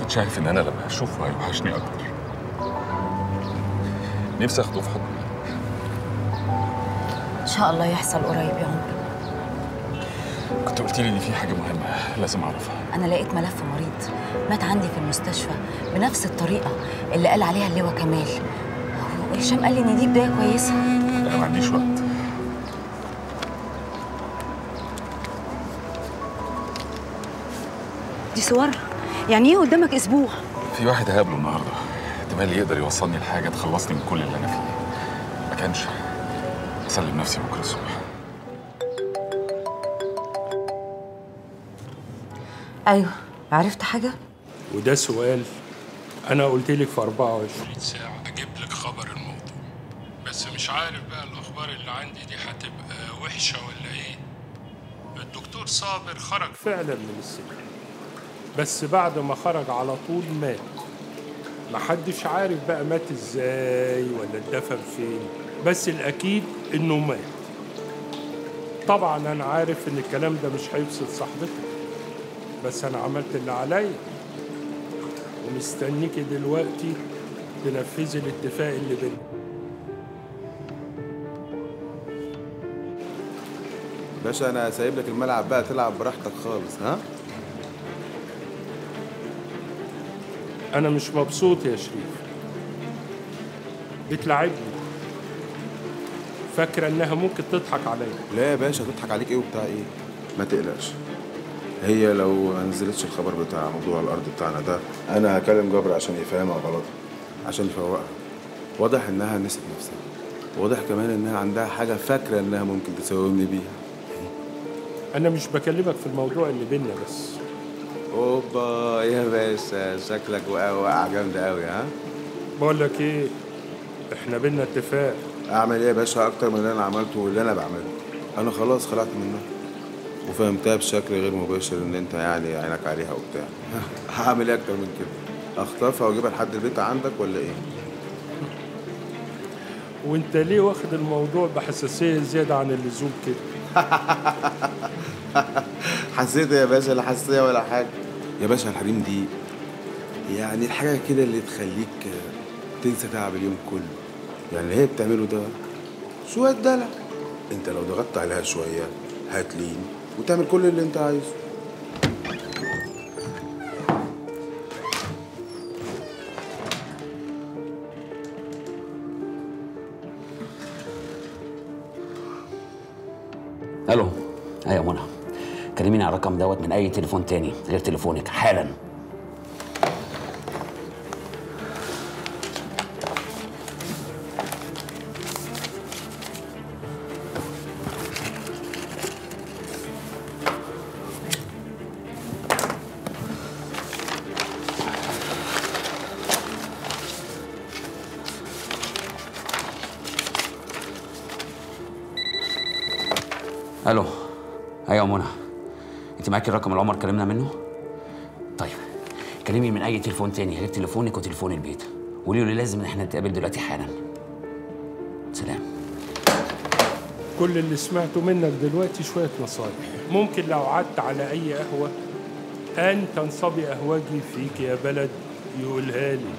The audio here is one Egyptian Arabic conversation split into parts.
شايف ان انا لما اشوفه هيوحشني اكتر نفسي اخده في حضني ان شاء الله يحصل قريب يا عمر كنت قلت لي ان في حاجه مهمه لازم اعرفها انا لقيت ملف مريض مات عندي في المستشفى بنفس الطريقه اللي قال عليها اللواء كمال وهشام قال لي ان دي بدايه كويسه انا ما عنديش وقت دي صور يعني ايه قدامك اسبوع في واحد هقابله النهارده احتمال يقدر يوصلني لحاجه تخلصني من كل اللي انا فيه ما كانش اسلم نفسي بكره الصبح ايوه عرفت حاجه وده سؤال انا قلت لك في 24 ساعه اجيب لك خبر الموضوع بس مش عارف بقى الاخبار اللي عندي دي هتبقى وحشه ولا ايه الدكتور صابر خرج فعلا من السجن بس بعد ما خرج على طول مات محدش عارف بقى مات ازاي ولا اتدفن فين بس الاكيد انه مات طبعا انا عارف ان الكلام ده مش هيبسط صاحبتك بس انا عملت اللي عليا ومستنيكي دلوقتي تنفذي الاتفاق اللي بينا باشا انا سايب لك الملعب بقى تلعب براحتك خالص ها انا مش مبسوط يا شريف بتلعبني فاكره انها ممكن تضحك عليا لا يا باشا تضحك عليك ايه وبتاع ايه ما تقلقش هي لو ما نزلتش الخبر بتاع موضوع الارض بتاعنا ده انا هكلم جبر عشان يفهمها غلطها عشان يفوقها واضح انها نسيت نفسها واضح كمان انها عندها حاجه فاكره انها ممكن تساومني بيها انا مش بكلمك في الموضوع اللي بينا بس اوبا يا باشا شكلك وقع وقع جامده قوي ها بقول لك ايه احنا بينا اتفاق اعمل ايه يا باشا اكتر من اللي انا عملته واللي انا بعمله انا خلاص خلعت منها وفهمتها بشكل غير مباشر ان انت يعني عينك عليها وبتاع هعمل ايه اكتر من كده اخطفها واجيبها لحد البيت عندك ولا ايه وانت ليه واخد الموضوع بحساسيه زياده عن اللزوم كده حسيت يا باشا لا حساسيه ولا حاجه يا باشا الحريم دي يعني الحاجه كده اللي تخليك تنسى تعب اليوم كله يعني اللي هي بتعمله ده شويه دلع انت لو ضغطت عليها شويه هتلين وتعمل كل اللي انت عايزه الو ايوه منى كلميني على الرقم دوت من اي تليفون تاني غير تليفونك حالا الو ايوه منى انت معاكي الرقم اللي عمر كلمنا منه طيب كلمي من اي تليفون تاني غير تليفونك وتليفون البيت وقولي له لازم ان احنا نتقابل دلوقتي حالا سلام كل اللي سمعته منك دلوقتي شويه نصايح ممكن لو قعدت على اي قهوه ان تنصبي اهواجي فيك يا بلد يقولها لي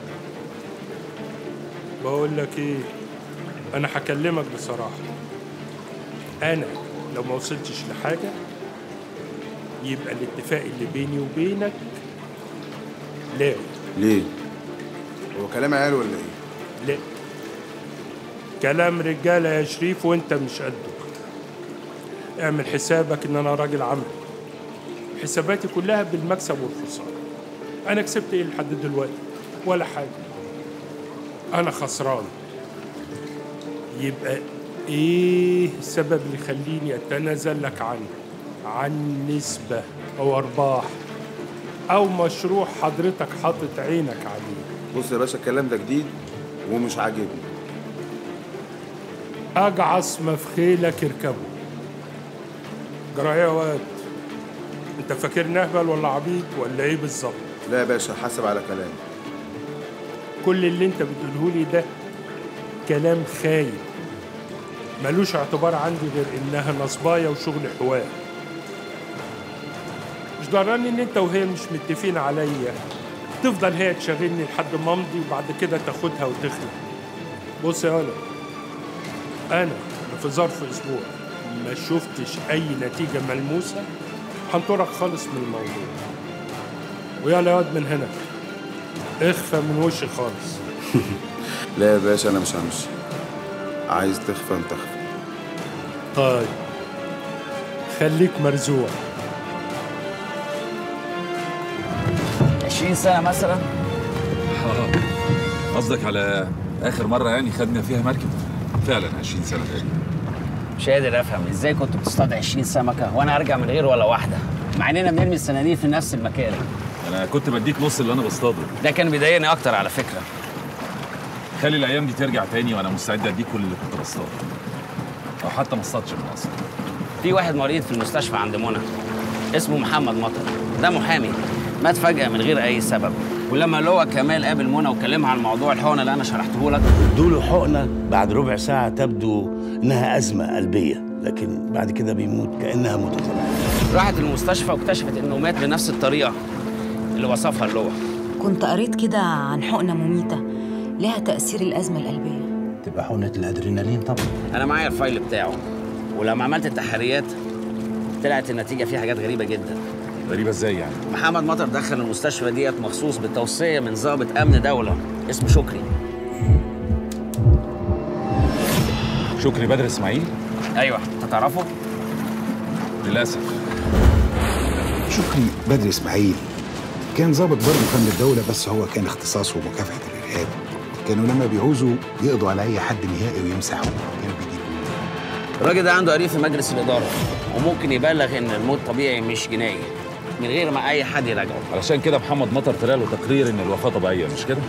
بقول لك ايه انا هكلمك بصراحه انا لو ما وصلتش لحاجه يبقى الاتفاق اللي بيني وبينك لا ليه هو كلام عيال ولا ايه لا كلام رجاله يا شريف وانت مش قده اعمل حسابك ان انا راجل عمل حساباتي كلها بالمكسب والخساره انا كسبت ايه لحد دلوقتي ولا حاجه انا خسران يبقى ايه السبب اللي يخليني اتنازل لك عنه عن نسبه او ارباح او مشروع حضرتك حاطط عينك عليه بص يا باشا الكلام ده جديد ومش عاجبني اجعص ما في خيلك اركبه جرى يا واد انت فاكرني اهبل ولا عبيط ولا ايه بالظبط لا يا باشا حاسب على كلامي كل اللي انت بتقوله لي ده كلام خايب ملوش اعتبار عندي غير انها نصبايه وشغل حوار مش ضراني ان انت وهي مش متفقين عليا تفضل هي تشغلني لحد ما امضي وبعد كده تاخدها وتخلع بص يا ولد انا في ظرف اسبوع ما شفتش اي نتيجه ملموسه هنطرك خالص من الموضوع ويلا يا واد من هنا اخفى من وشي خالص لا يا باشا انا مش همشي عايز تخفى انت اخفى طيب خليك مرزوع 20 سنه مثلا آه. قصدك على اخر مره يعني خدنا فيها مركب فعلا 20 سنه تقريبا مش قادر افهم ازاي كنت بتصطاد 20 سمكه وانا ارجع من غير ولا واحده مع اننا بنرمي الصناديق في نفس المكان انا كنت بديك نص اللي انا بصطاده ده كان بيضايقني اكتر على فكره خلي الايام دي ترجع تاني وانا مستعد اديك كل اللي كنت بصطاده او حتى ما اصطادش من اصلا في واحد مريض في المستشفى عند منى اسمه محمد مطر ده محامي مات فجأة من غير أي سبب ولما لواء كمال قابل منى وكلمها عن موضوع الحقنة اللي أنا شرحته لك ادوله حقنه بعد ربع ساعه تبدو انها ازمه قلبيه لكن بعد كده بيموت كانها موته طبيعيه راحت المستشفى واكتشفت إنه مات بنفس الطريقة اللي وصفها لواء كنت قريت كده عن حقنة مميتة لها تأثير الأزمة القلبية تبقى حقنه الادرينالين طبعا أنا معايا الفايل بتاعه ولما عملت التحريات طلعت النتيجة فيها حاجات غريبة جدا غريبه ازاي يعني محمد مطر دخل المستشفى ديت مخصوص بالتوصية من ضابط أمن دولة اسمه شكري شكري بدر اسماعيل أيوه أنت تعرفه؟ للاسف شكري بدر اسماعيل كان ضابط برضه في امن الدوله بس هو كان اختصاصه مكافحه الارهاب كانوا لما بيعوزوا يقضوا على اي حد نهائي ويمسحوه كانوا بيجيبوه الراجل ده عنده قريب في مجلس الإدارة وممكن يبلغ إن الموت طبيعي مش جنائي من غير ما أي حد يراجعه علشان كده محمد مطر طلع له تقرير ان الوفاه طبيعيه مش كده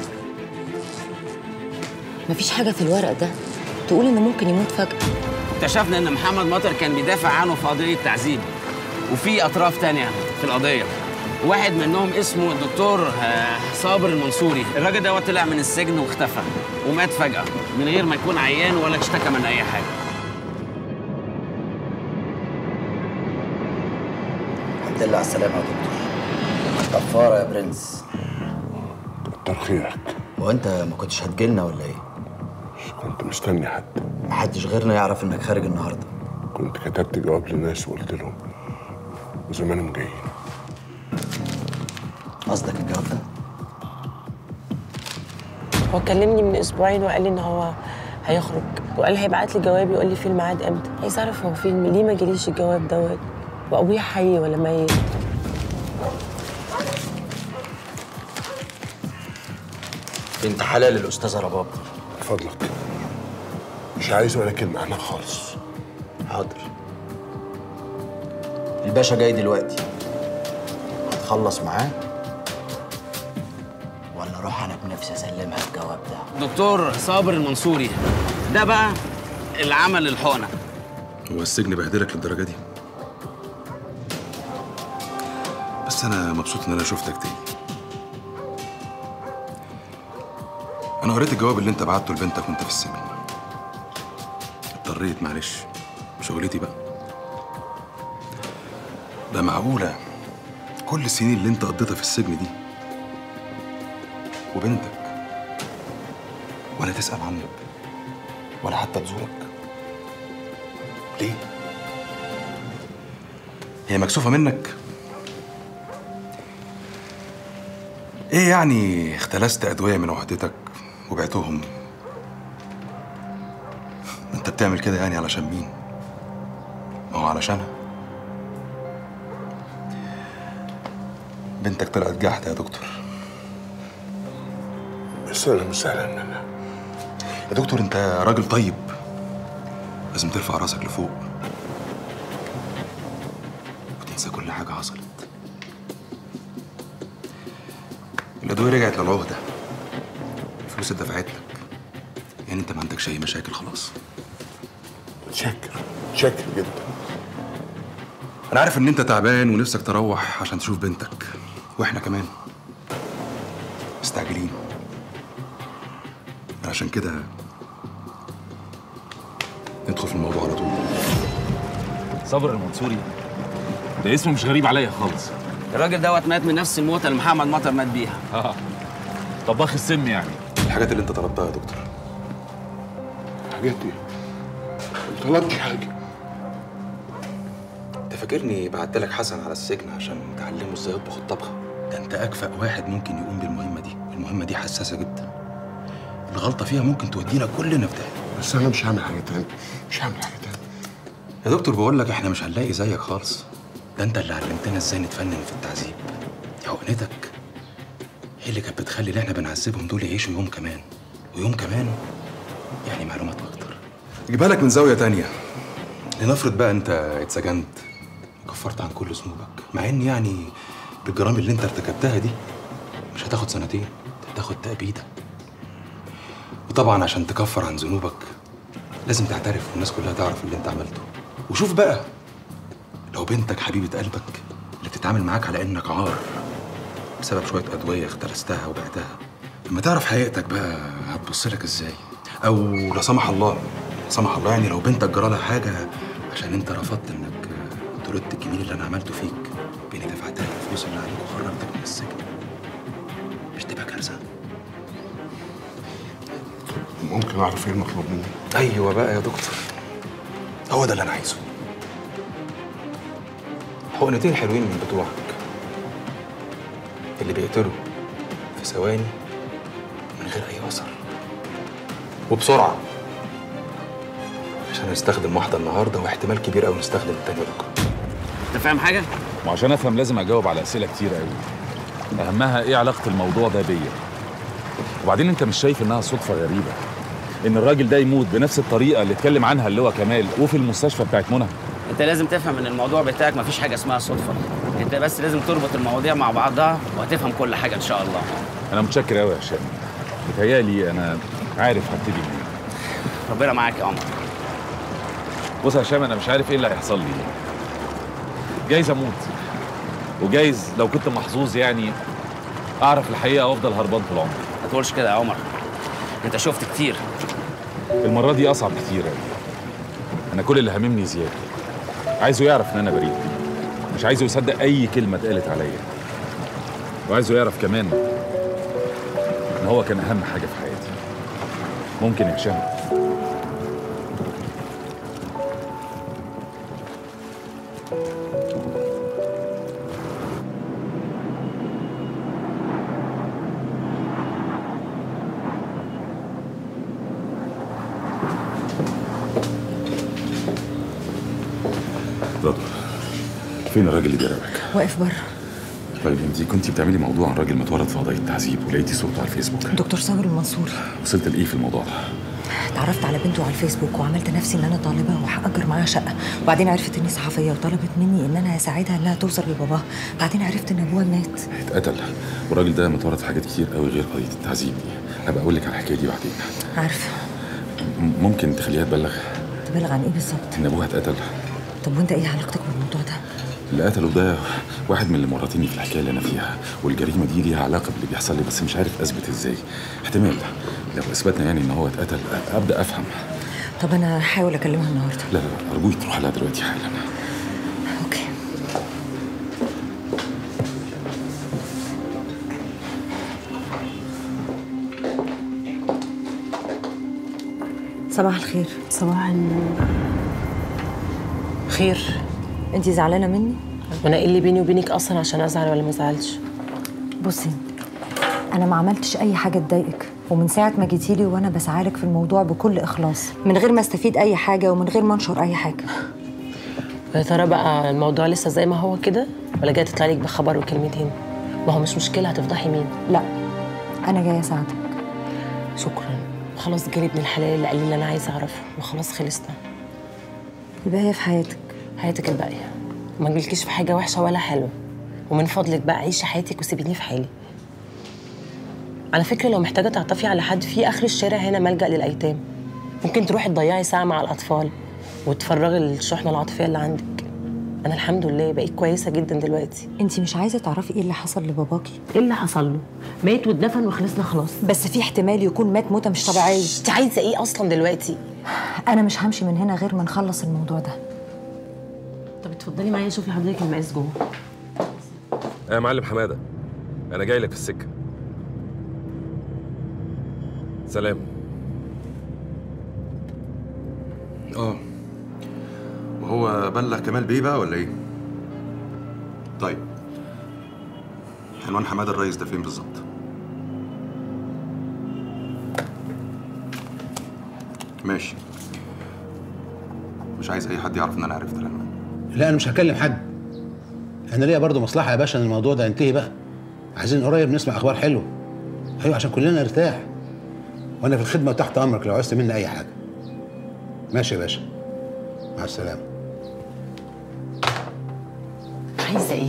مفيش حاجة في الورق ده تقول إنه ممكن يموت فجأة اكتشفنا إن محمد مطر كان بيدافع عنه في قضية تعذيب وفي أطراف تانية في القضية واحد منهم اسمه الدكتور آه، صابر المنصوري الراجل ده طلع من السجن واختفى ومات فجأة من غير ما يكون عيان ولا اشتكى من أي حاجة الحمد لله على السلامة يا دكتور كفارة يا برنس كتر خيرك وانت ما كنتش هتجيلنا ولا ايه؟ مش كنت مستني حد محدش غيرنا يعرف انك خارج النهارده كنت كتبت جواب للناس وقلت لهم وزمانهم جايين قصدك الجواب ده؟ هو كلمني من اسبوعين وقال لي ان هو هيخرج وقال هيبعت لي جواب يقول لي فيه الميعاد امتى عايز اعرف هو فين ليه ما جاليش الجواب دوت وابويا حي ولا ميت بنت حلال الاستاذه رباب فضلك مش عايز ولا كلمة عنها خالص حاضر الباشا جاي دلوقتي هتخلص معاه ولا اروح انا بنفسي اسلمها الجواب ده دكتور صابر المنصوري ده بقى اللي عمل الحقنة هو السجن بهدلك للدرجه دي بس انا مبسوط ان انا شفتك تاني انا قريت الجواب اللي انت بعته لبنتك وانت في السجن اضطريت معلش شغلتي بقى ده معقوله كل السنين اللي انت قضيتها في السجن دي وبنتك ولا تسأل عنك ولا حتى تزورك ليه؟ هي مكسوفة منك؟ ايه يعني اختلست أدوية من وحدتك وبعتهم؟ انت بتعمل كده يعني علشان مين؟ ما هو علشانها بنتك طلعت جحدة يا دكتور بس أنا مش زعلان منها يا دكتور انت راجل طيب لازم ترفع راسك لفوق وتنسى كل حاجة حصلت الأدوية رجعت للعهدة الفلوس اتدفعت لك يعني انت ما عندكش أي مشاكل خلاص متشكر متشكر جدا أنا عارف إن أنت تعبان ونفسك تروح عشان تشوف بنتك وإحنا كمان مستعجلين عشان كده ندخل في الموضوع على طول صبر المنصوري ده اسمه مش غريب عليا خالص الراجل دوت مات من نفس الموتة اللي محمد مطر مات بيها اه طباخ السم يعني الحاجات اللي انت طلبتها يا دكتور الحاجات دي ما طلبتش حاجه انت فاكرني بعت لك حسن على السجن عشان تعلمه ازاي يطبخ الطبخه ده انت اكفأ واحد ممكن يقوم بالمهمه دي المهمه دي حساسه جدا الغلطه فيها ممكن تودينا كلنا في داهيه بس انا مش هعمل حاجه تانية مش هعمل حاجه تانية يا دكتور بقول لك احنا مش هنلاقي زيك خالص ده انت اللي علمتنا ازاي نتفنن في التعذيب دي حقنتك هي اللي كانت بتخلي اللي احنا بنعذبهم دول يعيشوا يوم كمان ويوم كمان يعني معلومات اكتر اجيبها لك من زاويه تانية لنفرض بقى انت اتسجنت وكفرت عن كل ذنوبك مع ان يعني بالجرائم اللي انت ارتكبتها دي مش هتاخد سنتين انت هتاخد تأبيدة وطبعا عشان تكفر عن ذنوبك لازم تعترف والناس كلها تعرف اللي انت عملته وشوف بقى لو بنتك حبيبة قلبك اللي بتتعامل معاك على انك عار بسبب شوية أدوية اخترستها وبعتها لما تعرف حقيقتك بقى هتبص لك ازاي أو لا سمح الله لا سمح الله يعني لو بنتك جرالها حاجة عشان انت رفضت انك ترد الجميل اللي انا عملته فيك باني دفعت لك الفلوس اللي عليك وخرجتك من السجن مش تبقى كارثة ممكن اعرف ايه المطلوب مني ايوه بقى يا دكتور هو ده اللي انا عايزه حقنتين حلوين من بتوعك اللي بيقتلوا في ثواني من غير اي اثر وبسرعه عشان نستخدم واحده النهارده واحتمال كبير قوي نستخدم التانيه بكره انت فاهم حاجة؟ وعشان افهم لازم اجاوب على اسئله كتير قوي اهمها ايه علاقه الموضوع ده بيا وبعدين انت مش شايف انها صدفه غريبه ان الراجل ده يموت بنفس الطريقه اللي اتكلم عنها اللي هو كمال وفي المستشفى بتاعت منى انت لازم تفهم ان الموضوع بتاعك مفيش حاجة اسمها صدفة انت بس لازم تربط المواضيع مع بعضها وهتفهم كل حاجة ان شاء الله انا متشكر قوي يا هشام متهيألي انا عارف هبتدي منين ربنا معاك يا عمر بص يا هشام انا مش عارف ايه اللي هيحصل لي جايز اموت وجايز لو كنت محظوظ يعني اعرف الحقيقه وافضل هربان طول عمري ما تقولش كده يا عمر انت شفت كتير المره دي اصعب كتير قوي انا كل اللي هاممني زياد عايزه يعرف ان انا بريء مش عايزه يصدق اي كلمه اتقالت عليا وعايزه يعرف كمان ان هو كان اهم حاجه في حياتي ممكن يا هشام رضوى فين الراجل اللي بيراقبك؟ واقف بره طيب انت كنت بتعملي موضوع عن راجل متورط في قضيه تعذيب ولقيتي صورته على الفيسبوك دكتور صابر المنصوري وصلت لايه في الموضوع ده؟ اتعرفت على بنته على الفيسبوك وعملت نفسي ان انا طالبه وهاجر معاها شقه وبعدين عرفت اني صحفيه وطلبت مني ان انا اساعدها انها توصل لباباها بعدين عرفت ان ابوها مات اتقتل والراجل ده متورط في حاجات كتير قوي غير قضيه التعذيب دي هبقى اقول لك على الحكايه دي بعدين عارفه م- ممكن تخليها تبلغ تبلغ عن ايه بالظبط ان ابوها اتقتل طب وانت ايه علاقتك بالموضوع ده اللي قتله ده واحد من اللي مرتني في الحكايه اللي انا فيها والجريمه دي ليها علاقه باللي بيحصل لي بس مش عارف اثبت ازاي احتمال لو اثبتنا يعني ان هو اتقتل أ- ابدا افهم طب انا هحاول اكلمها النهارده لا لا لا ارجوك تروح لها دلوقتي حالا اوكي صباح الخير صباح النور خير انت زعلانه مني وانا ايه اللي بيني وبينك اصلا عشان ازعل ولا ما ازعلش بصي انا ما عملتش اي حاجه تضايقك ومن ساعه ما جيتيلي وانا بسعالك في الموضوع بكل اخلاص من غير ما استفيد اي حاجه ومن غير ما انشر اي حاجه يا ترى بقى الموضوع لسه زي ما هو كده ولا جاي تطلع لك بخبر وكلمتين ما هو مش مشكله هتفضحي مين لا انا جايه اساعدك شكرا خلاص جالي ابن الحلال اللي قال لي اللي انا عايزه اعرفه وخلاص خلصنا الباقيه في حياتك حياتك الباقيه وما تجيلكيش في حاجه وحشه ولا حلوه ومن فضلك بقى عيشي حياتك وسيبيني في حالي على فكره لو محتاجه تعطفي على حد في اخر الشارع هنا ملجا للايتام ممكن تروحي تضيعي ساعه مع الاطفال وتفرغي الشحنه العاطفيه اللي عندك انا الحمد لله بقيت كويسه جدا دلوقتي انت مش عايزه تعرفي ايه اللي حصل لباباكي ايه اللي حصل له مات واتدفن وخلصنا خلاص بس في احتمال يكون مات موته مش طبيعيه انت عايزه ايه اصلا دلوقتي انا مش همشي من هنا غير ما نخلص الموضوع ده طب اتفضلي معايا شوفي حضرتك المقاس جوه يا معلم حماده انا جاي لك في السكه سلام اه وهو بلغ كمال بيه بقى ولا ايه؟ طيب عنوان حماده الريس ده فين بالظبط؟ ماشي مش عايز اي حد يعرف ان انا عرفت العنوان لا انا مش هكلم حد انا ليا برضه مصلحه يا باشا ان الموضوع ده ينتهي بقى عايزين قريب نسمع اخبار حلوه ايوه عشان كلنا نرتاح وانا في الخدمه وتحت امرك لو عايزت مني اي حاجه ماشي يا باشا مع السلامه عايزه ايه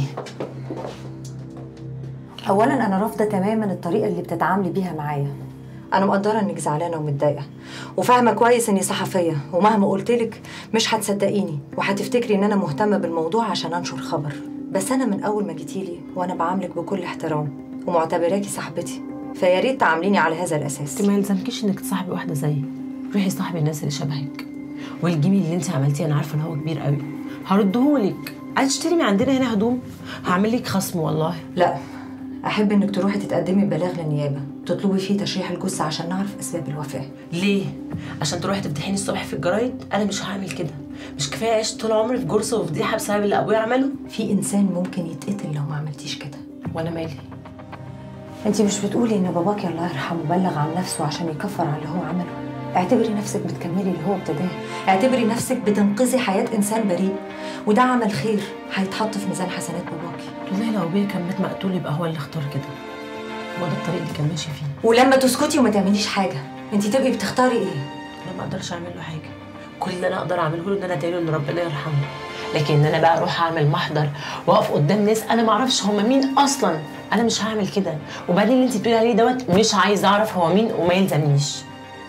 اولا انا رافضه تماما الطريقه اللي بتتعاملي بيها معايا انا مقدره انك زعلانه ومتضايقه وفاهمه كويس اني صحفيه ومهما قلت لك مش هتصدقيني وهتفتكري ان انا مهتمه بالموضوع عشان انشر خبر بس انا من اول ما جيتيلي وانا بعاملك بكل احترام ومعتبراكي صاحبتي فيا ريت تعامليني على هذا الاساس انت ما يلزمكيش انك تصاحبي واحده زيي روحي صاحبي الناس اللي شبهك والجميل اللي انت عملتيه انا عارفه ان هو كبير قوي هردهولك عايز تشتري من عندنا هنا هدوم هعمل لك خصم والله لا احب انك تروحي تتقدمي ببلاغ للنيابه تطلبي فيه تشريح الجثه عشان نعرف اسباب الوفاه ليه عشان تروحي تفتحيني الصبح في الجرايد انا مش هعمل كده مش كفايه عشت طول عمري في جرصه وفضيحه بسبب اللي ابويا عمله في انسان ممكن يتقتل لو ما عملتيش كده وانا مالي انت مش بتقولي ان باباكي الله يرحمه بلغ عن نفسه عشان يكفر على اللي هو عمله اعتبري نفسك بتكملي اللي هو ابتداه اعتبري نفسك بتنقذي حياه انسان بريء وده عمل خير هيتحط في ميزان حسنات باباكي والله لو ابويا كان مات مقتول يبقى هو اللي اختار كده هو ده الطريق اللي كان ماشي فيه ولما تسكتي وما تعمليش حاجه انت تبقي بتختاري ايه انا ما اقدرش اعمل له حاجه كل اللي انا اقدر اعمله له ان انا ادعي له ان ربنا يرحمه لكن ان انا بقى اروح اعمل محضر واقف قدام ناس انا ما اعرفش هم مين اصلا انا مش هعمل كده وبعدين اللي انت بتقولي عليه دوت مش عايز اعرف هو مين وما يلزمنيش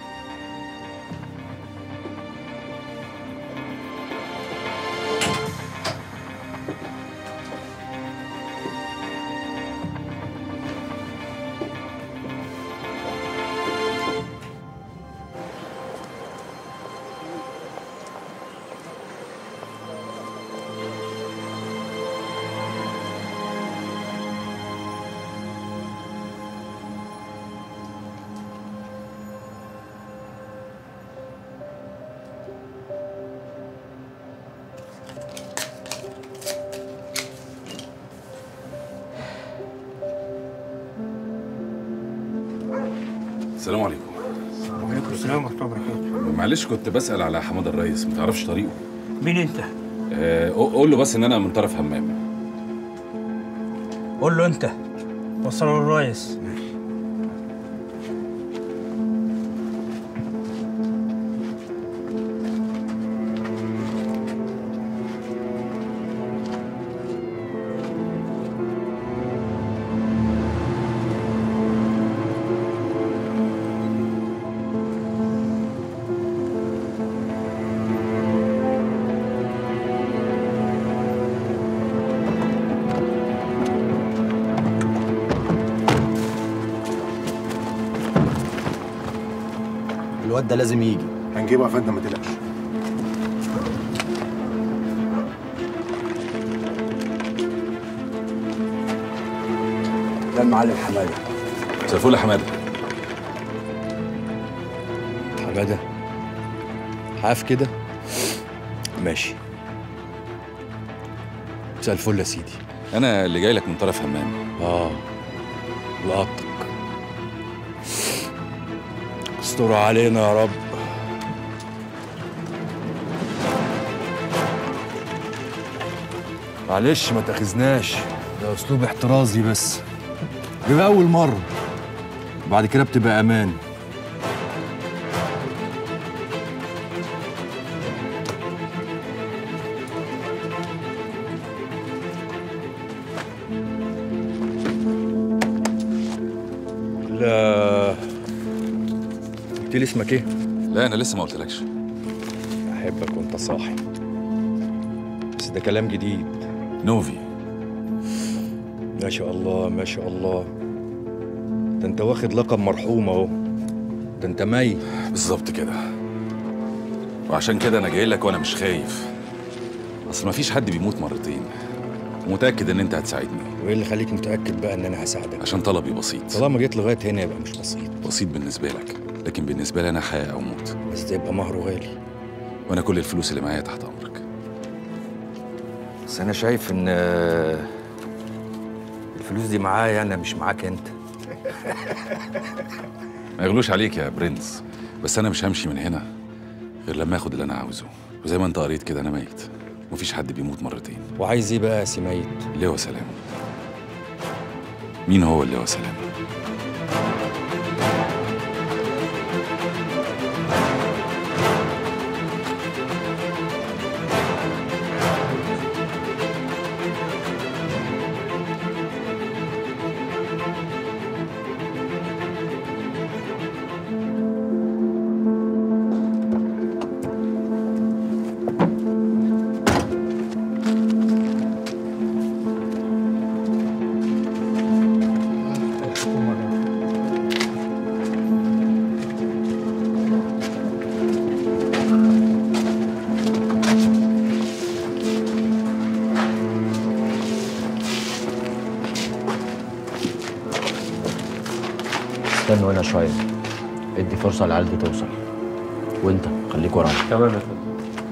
السلام عليكم وعليكم السلام ورحمه الله وبركاته معلش كنت بسأل على حماد الريس ما تعرفش طريقه مين انت؟ آه قول له بس ان انا من طرف همام قول له انت وصلوا للريس الواد ده لازم يجي هنجيبه يا فندم ما تقلقش ده المعلم حماده مساء الفل يا حماده حماده عارف كده ماشي مساء الفل يا سيدي انا اللي جاي لك من طرف همام اه لقطك استر علينا يا رب معلش ما تاخذناش ده اسلوب احترازي بس بيبقى اول مره بعد كده بتبقى امان لا قلت لي اسمك ايه؟ لا انا لسه ما قلتلكش احبك وانت صاحي بس ده كلام جديد نوفي ما شاء الله ما شاء الله ده انت واخد لقب مرحوم اهو ده انت ميت بالظبط كده وعشان كده انا جاي لك وانا مش خايف اصل ما فيش حد بيموت مرتين ومتاكد ان انت هتساعدني وايه اللي خليك متاكد بقى ان انا هساعدك عشان طلبي بسيط طالما جيت لغايه هنا يبقى مش بسيط بسيط بالنسبه لك لكن بالنسبه لي انا حياه او موت بس ده يبقى مهره غالي وانا كل الفلوس اللي معايا تحت امرك بس انا شايف ان آه، الفلوس دي معايا انا مش معاك انت ما يغلوش عليك يا برنس بس انا مش همشي من هنا غير لما اخد اللي انا عاوزه وزي ما انت قريت كده انا ميت مفيش حد بيموت مرتين وعايز ايه بقى يا سي ميت لواء سلام مين هو اللواء سلام استنوا هنا شويه ادي فرصه للعيال دي توصل وانت خليك ورايا تمام يا فندم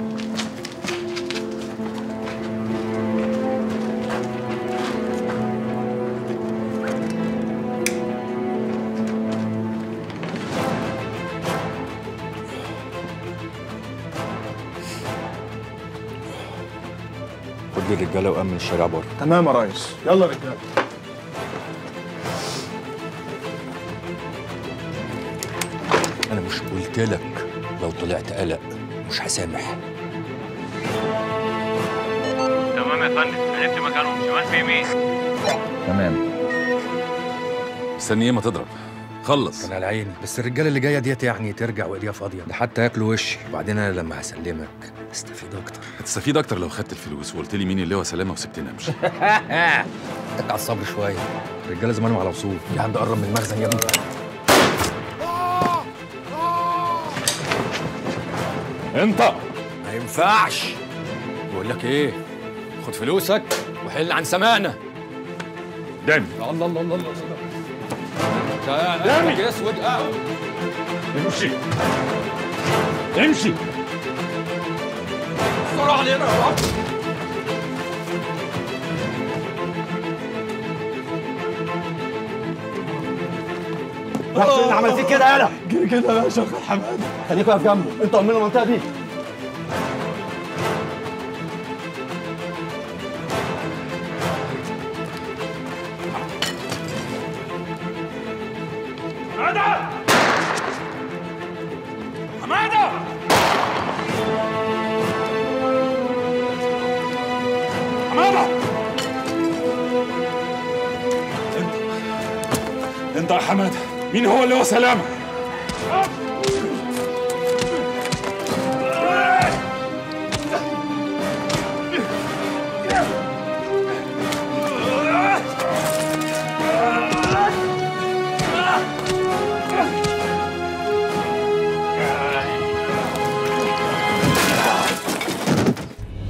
خد لي الرجاله وامن الشارع بره تمام يا ريس يلا يا رجاله انا مش قلت لك لو طلعت قلق مش هسامح تمام يا فندم عرفت مكانهم شمال في يمين تمام مستني ايه ما تضرب خلص كان على عيني بس الرجاله اللي جايه ديت يعني ترجع وايديها فاضيه ده حتى ياكلوا وشي وبعدين انا لما هسلمك استفيد اكتر هتستفيد اكتر لو خدت الفلوس وقلت لي مين اللواء سلامه وسبتني امشي اتك على الصبر شويه الرجاله زمانهم على وصول في حد قرب من المخزن يا ابني انت ما ينفعش بقول لك ايه خد فلوسك وحل عن سمانه دامي الله الله الله الله دامي اسود قوي امشي امشي بسرعه علينا يا رب راح فين عمل فيك كده يالا جري كده يا شيخ حماد خليك واقف جنبه انت امين المنطقه دي حمادة حمادة حمادة انت يا حماده مين هو اللواء سلامه أه!